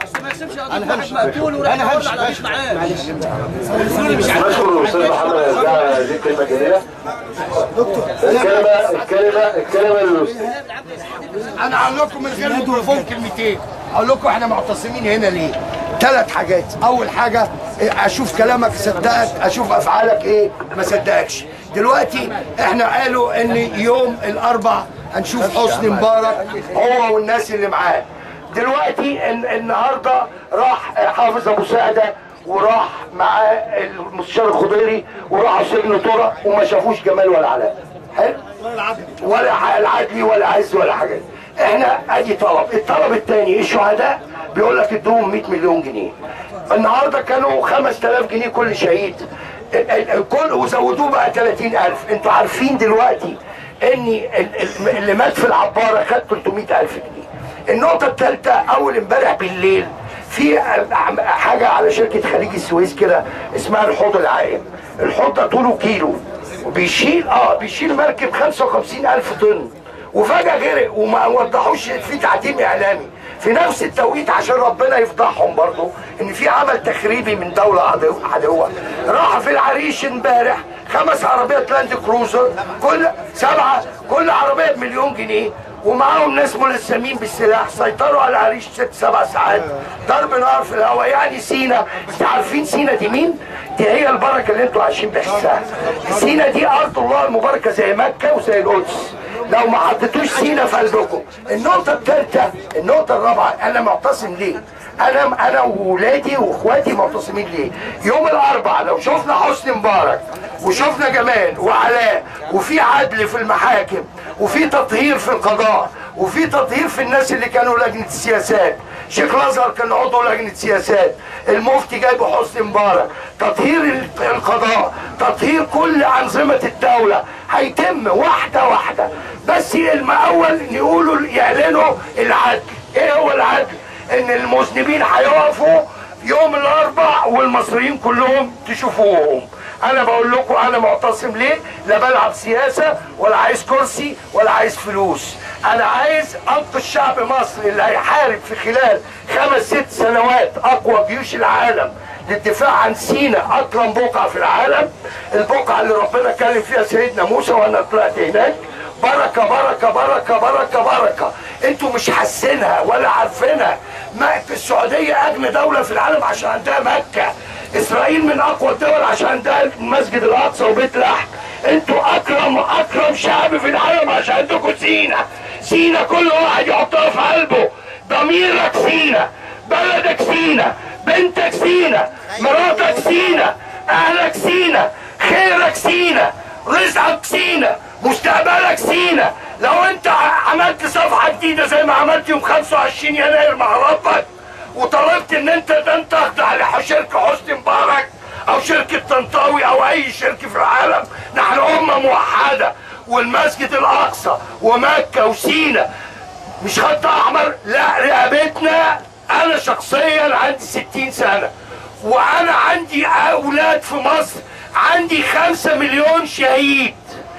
ما يسيبش قضيه واحد مقتول وراح يدور على قضيه معاه نشكر الاستاذ محمد الزعل هذه الكلمه الجميله الكلمه الكلمه الكلمه للاستاذ انا هقول لكم من غير ميكروفون كلمتين اقول لكم احنا معتصمين هنا ليه ثلاث حاجات اول حاجه إيه، اشوف كلامك صدقك اشوف افعالك ايه ما صدقكش دلوقتي احنا قالوا ان يوم الاربع هنشوف حسني مبارك هو والناس اللي معاه دلوقتي ال- النهارده راح حافظ ابو سعده وراح معاه المستشار الخضيري وراحوا سجن طرق وما شافوش جمال ولا علاء حلو ولا ع- العدلي ولا عز ولا حاجه احنا ادي طلب الطلب الثاني الشهداء بيقول لك ادوهم 100 مليون جنيه النهارده كانوا 5000 جنيه كل شهيد ال- ال- الكل وزودوه بقى 30000 انتوا عارفين دلوقتي ان ال- ال- اللي مات في العباره خد 300000 جنيه النقطه الثالثه اول امبارح بالليل في ع- حاجه على شركه خليج السويس كده اسمها الحوض العائم الحوض ده طوله كيلو وبيشيل اه بيشيل مركب 55000 طن وفجاه غرق وما وضحوش في تعتيم اعلامي في نفس التوقيت عشان ربنا يفضحهم برضه ان في عمل تخريبي من دوله عدو عدوه راح في العريش امبارح خمس عربيات لاند كروزر كل سبعه كل عربيه بمليون جنيه ومعاهم ناس ملثمين بالسلاح سيطروا على العريش ست سبع ساعات ضرب نار في الهواء يعني سينا انتوا عارفين سينا دي مين؟ دي هي البركه اللي انتوا عايشين بحسها سينا دي ارض الله المباركه زي مكه وزي القدس لو ما حطيتوش سينا في قلبكم النقطه الثالثه النقطه الرابعه انا معتصم ليه؟ انا انا وولادي واخواتي معتصمين ليه؟ يوم الاربعاء لو شفنا حسني مبارك وشفنا جمال وعلاء وفي عدل في المحاكم وفي تطهير في القضاء وفي تطهير في الناس اللي كانوا لجنه السياسات شيخ الازهر كان عضو لجنه سياسات المفتي جايبه حسني مبارك تطهير ال- القضاء تطهير كل انظمه الدوله هيتم واحده واحده بس الاول نقولوا يعلنوا العدل ايه هو العدل ان المذنبين هيقفوا يوم الاربع والمصريين كلهم تشوفوهم انا بقول لكم انا معتصم ليه لا بلعب سياسه ولا عايز كرسي ولا عايز فلوس انا عايز انقذ شعب مصر اللي هيحارب في خلال خمس ست سنوات اقوى جيوش العالم للدفاع عن سينا اكرم بقعه في العالم البقعه اللي ربنا كلم فيها سيدنا موسى وانا طلعت هناك بركة بركة بركة بركة بركة انتوا مش حاسينها ولا عارفينها ما السعودية اغنى دولة في العالم عشان عندها مكة اسرائيل من اقوى الدول عشان عندها المسجد الاقصى وبيت لحم انتوا اكرم اكرم شعب في العالم عشان عندكم سينا سينا كل واحد يحطها في قلبه ضميرك سينا بلدك سينا بنتك سينا مراتك سينا اهلك سينا خيرك سينا رزقك سينا مستقبلك سينا لو انت ع- عملت صفحه جديده زي ما عملت يوم 25 يناير مع ربك وطلبت ان انت ده تخضع لشركه حسني مبارك او شركه طنطاوي او اي شركه في العالم نحن امه موحده والمسجد الاقصى ومكه وسينا مش خط احمر لا رقبتنا انا شخصيا عندي 60 سنه وانا عندي اولاد في مصر عندي خمسة مليون شهيد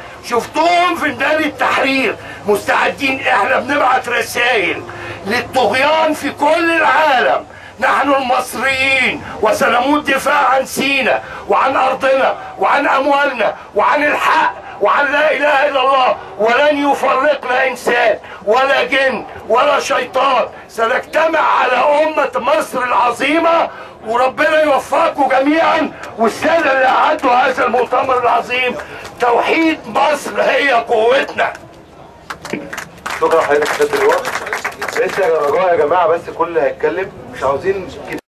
شفتوهم في ميدان التحرير مستعدين احنا بنبعت رسائل للطغيان في كل العالم نحن المصريين وسنموت دفاع عن سينا وعن ارضنا وعن اموالنا وعن الحق وعن لا اله الا الله ولن يفرقنا انسان ولا جن ولا شيطان سنجتمع على امه مصر العظيمه وربنا يوفقكم جميعا والساده اللي اعدوا هذا المؤتمر العظيم توحيد مصر هي قوتنا شكرا حضرتك يا سياده اللواء لسه يا رجاء يا جماعه بس كل اللي هيتكلم مش عاوزين كتير